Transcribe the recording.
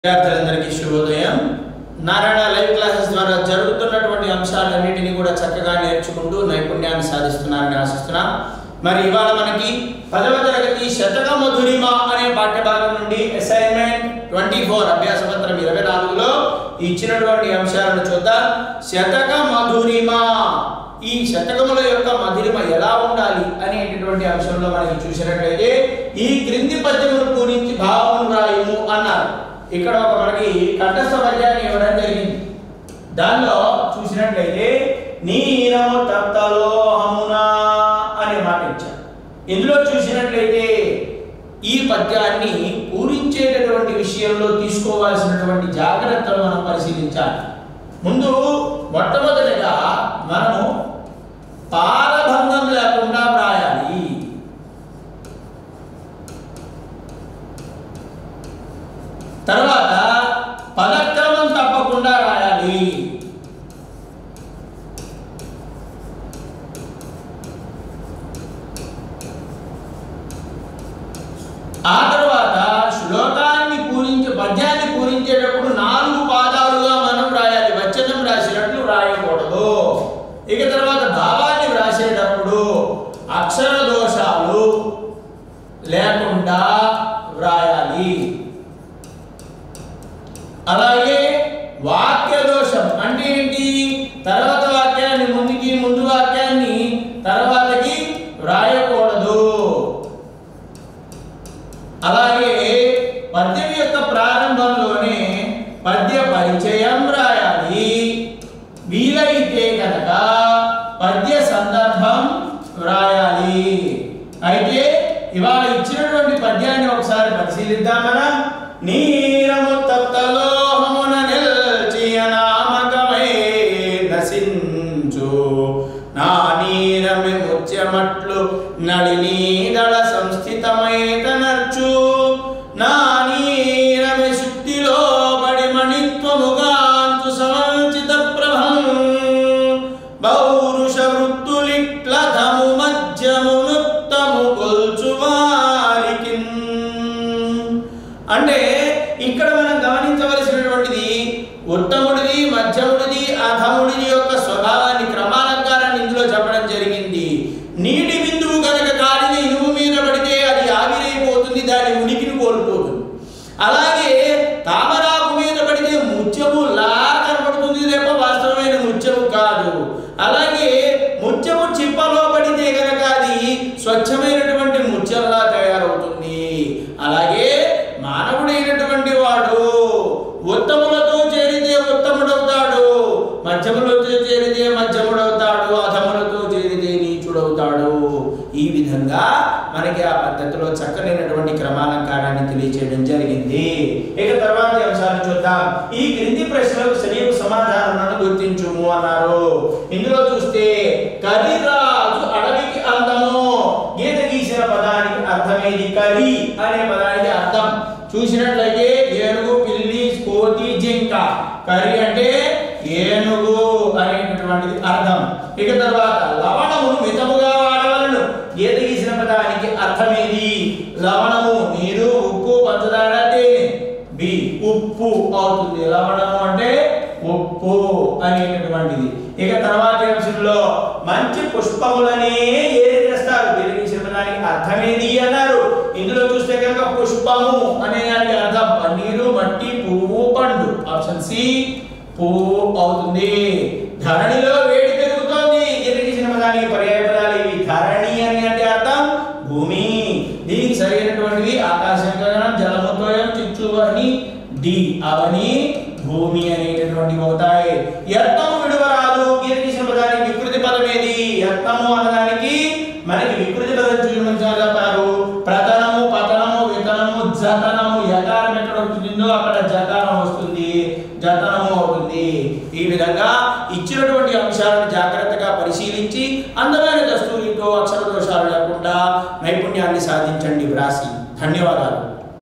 విద్యార్థులందరికీ శుభోదయం Narayana live classes ద్వారా జరుగుతున్నటువంటి అంశాలన్నిటినీ కూడా చక్కగా నేర్చుకుంటూ నైపుణ్యాన్ని సాధిస్తున్నారని ఆశిస్తున్నాం మరి ఇవాళ మనకి పదవ తరగతి శతక మధురిమ అనే పాఠ్యభాగం నుండి అసైన్మెంట్ ట్వంటీ ఫోర్ అభ్యాస పత్రం ఇరవై నాలుగులో ఇచ్చినటువంటి అంశాలను చూద్దాం శతక మధురిమ ఈ శతకముల యొక్క మధురిమ ఎలా ఉండాలి అనేటటువంటి అంశంలో మనకి చూసినట్లయితే ఈ క్రింది పద్యమును పూరించి భావమును రాయము అన్నారు ఇక్కడ ఒక మనకి కంఠస్థ పద్యాన్ని ఇవ్వడం జరిగింది దానిలో చూసినట్లయితే నీరము తప్తలోహమునా అనే మాట ఇచ్చారు ఇందులో చూసినట్లయితే ఈ పద్యాన్ని పూరించేటటువంటి విషయంలో తీసుకోవాల్సినటువంటి జాగ్రత్తలు మనం పరిశీలించాలి ముందు మొట్టమొదటిగా మనము పాదభంగం లేకుండా వ్రాయాలి తర్వాత పదక్రమం తప్పకుండా రాయాలి ఆ తర్వాత శ్లోకాన్ని పూరించే పద్యాన్ని పూరించేటప్పుడు నాలుగు పాదాలుగా మనం రాయాలి వచనం రాసినట్లు రాయకూడదు ఇక తర్వాత భావాన్ని వ్రాసేటప్పుడు అక్షర దోషాలు లేకుండా వ్రాయాలి అలాగే వాక్య దోషం అంటే ఏంటి తర్వాత వాక్యాన్ని ముందుకి ముందు వాక్యాన్ని తర్వాతకి వ్రాయకూడదు అలాగే పద్యం యొక్క ప్రారంభంలోనే పద్య పరిచయం రాయాలి వీలైతే కనుక పద్య సందర్భం వ్రాయాలి అయితే ఇవాళ ఇచ్చినటువంటి పద్యాన్ని ఒకసారి పరిశీలిద్దాం మనం నీరము తప్తలోహమున నిల్చి అనామకమై నశించు నా నీరమి ముత్యమట్లు నళినీదళ సంస్థితమై తనర్చు నా నీరమి శుద్ధిలో బడి మణిత్వముగాంచు సమంచిత ప్రభం పౌరుష వృత్తులిట్లధము మధ్యమునుత్తము కొల్చు వారికిన్ అంటే ఇక్కడ మనం గమనించవలసినటువంటిది ఉత్తముడిది మధ్యముడిది అధముడిది యొక్క స్వభావాన్ని క్రమాలంకారాన్ని ఇందులో చెప్పడం జరిగింది నీటి బిందువు కనుక కాలిన ఇనుము మీద పడితే అది ఆవిరైపోతుంది దాని ఉనికిని కోల్పోతుంది అలాగే తామరాకు మీద పడితే ముత్యము లా కనపడుతుంది తప్ప వాస్తవమైన ముత్యము కాదు అలాగే ముత్యము చిప్పలో పడితే కనుక అది స్వచ్ఛమైనటువంటి ముత్యంలా తయారవుతుంది అలాగే మానవుడైనటువంటి వాడు ఉత్తములతో చేరితే ఉత్తముడవుతాడు మధ్యములతో చేరితే మధ్యముడవుతాడు అధములతో చేరితే నీచుడవుతాడు ఈ విధంగా మనకి ఆ పద్ధతిలో చక్కనైనటువంటి క్రమాలంకారాన్ని తెలియచేయడం జరిగింది ఇక తర్వాత అంశాలు చూద్దాం ఈ క్రింది ప్రశ్నలకు సరైన సమాధానాలను గుర్తించుము అన్నారు ఇందులో చూస్తే కరిరాజు అడవికి అందము గీత గీసిన పదానికి అర్థమేది కరి అనే పదానికి అర్థం చూసినట్లయితే ఏనుగు పిల్లి కోతి జింక కరి అంటే ఏనుగు అనేటటువంటిది అర్థం ఇక తర్వాత లవణమును మితముగా వాడవలను గీత గీసిన పదానికి అర్థమేది లవణము నీరు ఉప్పు పంచదార తేనె బి ఉప్పు అవుతుంది లవణము అంటే ఉప్పు అనేటటువంటిది ఇక తర్వాత అంశంలో మంచి పుష్పములనే ఏది చేస్తారు తెలియజేసిన దానికి అర్థమేది అన్నారు ఇందులో చూస్తే కనుక పుష్పము అనే దానికి అర్థం పన్నీరు మట్టి పువ్వు పండు ఆప్షన్ సి పువ్వు అవుతుంది ధరణిలో వేడి పెరుగుతోంది తెలియజేసిన దానికి పర్యాయ పదాలు ఇవి ధరణి అని అంటే అర్థం భూమి దీనికి సరైనటువంటివి ఆకాశం గగనం జలముతోయం చిచ్చువని డి అవని భూమి అనేటటువంటివి అవుతాయి యత్నము విడువరాదు గీర్గీసిన పదానికి వికృతి పదం ఏది యత్నము అన్నదానికి మనకి వికృతి పదం చూపించారు చెప్పారు ప్రతనము పతనము వితనము జతనము యకారం ఎక్కడ ఉంటుందో అక్కడ జకారం వస్తుంది జతనము అవుతుంది ఈ విధంగా ఇచ్చినటువంటి అంశాలను జాగ్రత్తగా పరిశీలించి అందమైన దస్తూరితో అక్షర దోషాలు లేకుండా నైపుణ్యాన్ని సాధించండి వ్రాసి ధన్యవాదాలు